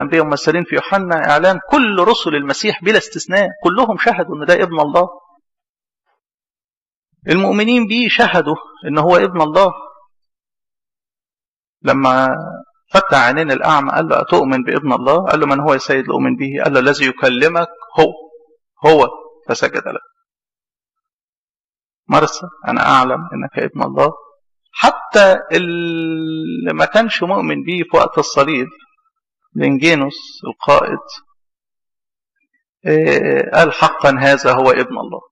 الأنبياء ممثلين في يوحنا إعلان كل رسل المسيح بلا استثناء كلهم شهدوا أن ده ابن الله المؤمنين به شهدوا أن هو ابن الله لما فتح عينين الأعمى قال له أتؤمن بابن الله قال له من هو يا سيد لأؤمن به قال له الذي يكلمك هو هو فسجد له مرسى أنا أعلم أنك ابن الله حتى اللي ما كانش مؤمن به في وقت الصليب لنجينوس القائد قال حقا هذا هو ابن الله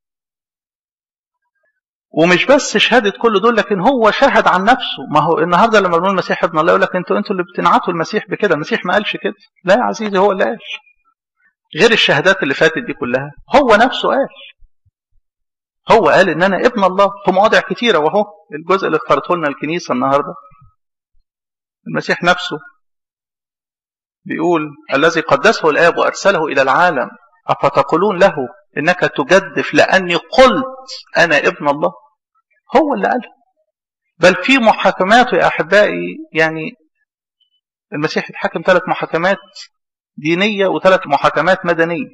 ومش بس شهادة كل دول لكن هو شهد عن نفسه ما هو النهاردة لما بنقول المسيح ابن الله يقول لك انتوا انتوا اللي بتنعتوا المسيح بكده المسيح ما قالش كده لا يا عزيزي هو اللي قال غير الشهادات اللي فاتت دي كلها هو نفسه قال هو قال ان انا ابن الله في مواضع كتيرة وهو الجزء اللي اختارته لنا الكنيسة النهاردة المسيح نفسه بيقول الذي قدسه الآب وأرسله إلى العالم أفتقولون له إنك تجدف لأني قلت أنا ابن الله هو اللي قال بل في محاكماته يا أحبائي يعني المسيح اتحكم ثلاث محاكمات دينية وثلاث محاكمات مدنية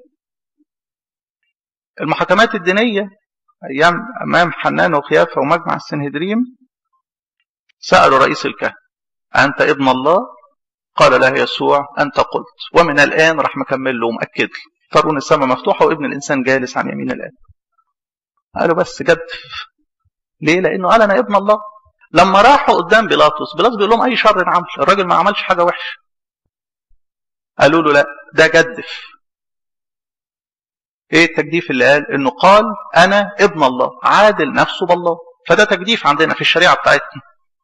المحاكمات الدينية أيام أمام حنان وخيافة ومجمع السنهدريم سألوا رئيس الكهنة أنت ابن الله قال له يسوع أنت قلت ومن الآن راح مكمل له ومأكد له فرون السماء مفتوحة وابن الإنسان جالس عن يمين الآب قالوا بس جدف ليه لأنه قال أنا ابن الله لما راحوا قدام بيلاطس بيلاطس بيقول لهم أي شر عمل الراجل ما عملش حاجة وحشة قالوا له لا ده جدف ايه التجديف اللي قال انه قال انا ابن الله عادل نفسه بالله فده تجديف عندنا في الشريعه بتاعتنا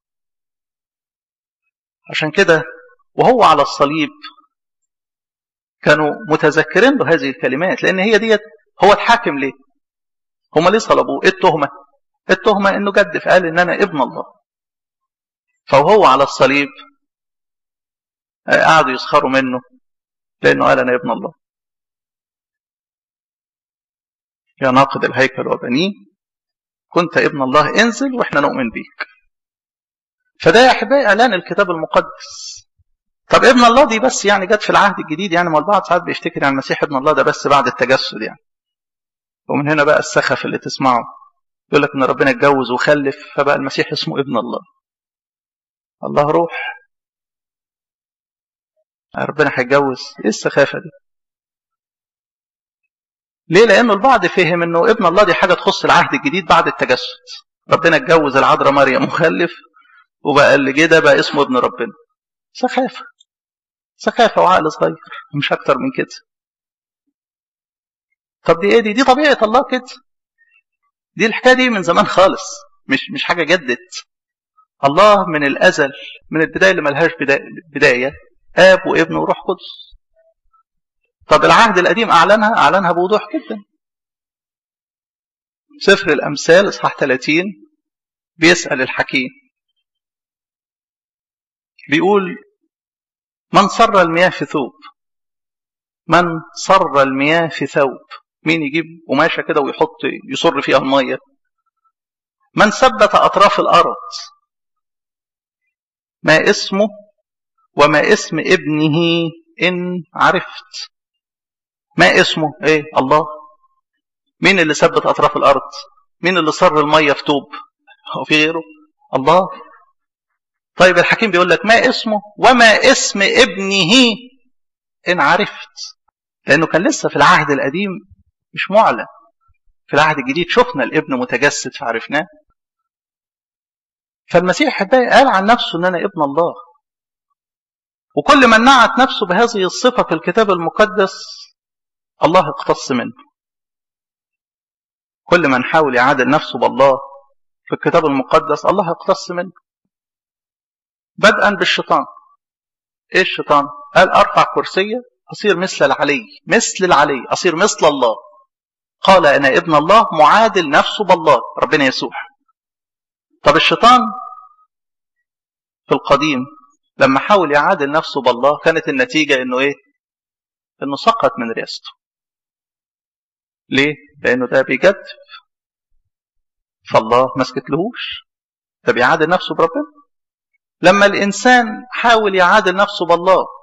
عشان كده وهو على الصليب كانوا متذكرين له هذه الكلمات لان هي ديت هو اتحاكم ليه هم ليه صلبوه ايه التهمه التهمه انه جدف قال ان انا ابن الله فوهو على الصليب قعدوا يسخروا منه لانه قال انا ابن الله يا ناقد الهيكل وبنيه كنت ابن الله انزل واحنا نؤمن بيك فده يا احبائي اعلان الكتاب المقدس طب ابن الله دي بس يعني جت في العهد الجديد يعني ما البعض ساعات بيفتكر يعني المسيح ابن الله ده بس بعد التجسد يعني ومن هنا بقى السخف اللي تسمعه يقول لك ان ربنا اتجوز وخلف فبقى المسيح اسمه ابن الله الله روح ربنا هيتجوز ايه السخافه دي ليه لانه البعض فهم انه ابن الله دي حاجه تخص العهد الجديد بعد التجسد ربنا اتجوز العذراء مريم وخلف وبقى اللي جه ده بقى اسمه ابن ربنا سخافه سخافه وعقل صغير مش اكتر من كده طب دي ايه دي دي طبيعه الله كده دي الحكايه دي من زمان خالص مش مش حاجه جدت الله من الازل من البدايه اللي ملهاش بدايه اب وابن وروح قدس طب العهد القديم اعلنها اعلنها بوضوح جدا سفر الامثال اصحاح 30 بيسال الحكيم بيقول من صر المياه في ثوب من صر المياه في ثوب مين يجيب قماشه كده ويحط يصر فيها الميه من ثبت اطراف الارض ما اسمه وما اسم ابنه ان عرفت ما اسمه ايه الله مين اللي ثبت اطراف الارض مين اللي صر الميه في طوب هو في غيره الله طيب الحكيم بيقول لك ما اسمه وما اسم ابنه ان عرفت لانه كان لسه في العهد القديم مش معلن في العهد الجديد شفنا الابن متجسد فعرفناه فالمسيح قال عن نفسه ان انا ابن الله وكل من نعت نفسه بهذه الصفه في الكتاب المقدس الله اقتص منه كل من حاول يعادل نفسه بالله في الكتاب المقدس الله اقتص منه بدءا بالشيطان ايه الشيطان قال ارفع كرسيه اصير مثل العلي مثل العلي اصير مثل الله قال انا ابن الله معادل نفسه بالله ربنا يسوع طب الشيطان في القديم لما حاول يعادل نفسه بالله كانت النتيجه انه ايه انه سقط من رياسته ليه لانه ده بيجدف فالله ما سكتلهوش ده بيعادل نفسه بربنا لما الانسان حاول يعادل نفسه بالله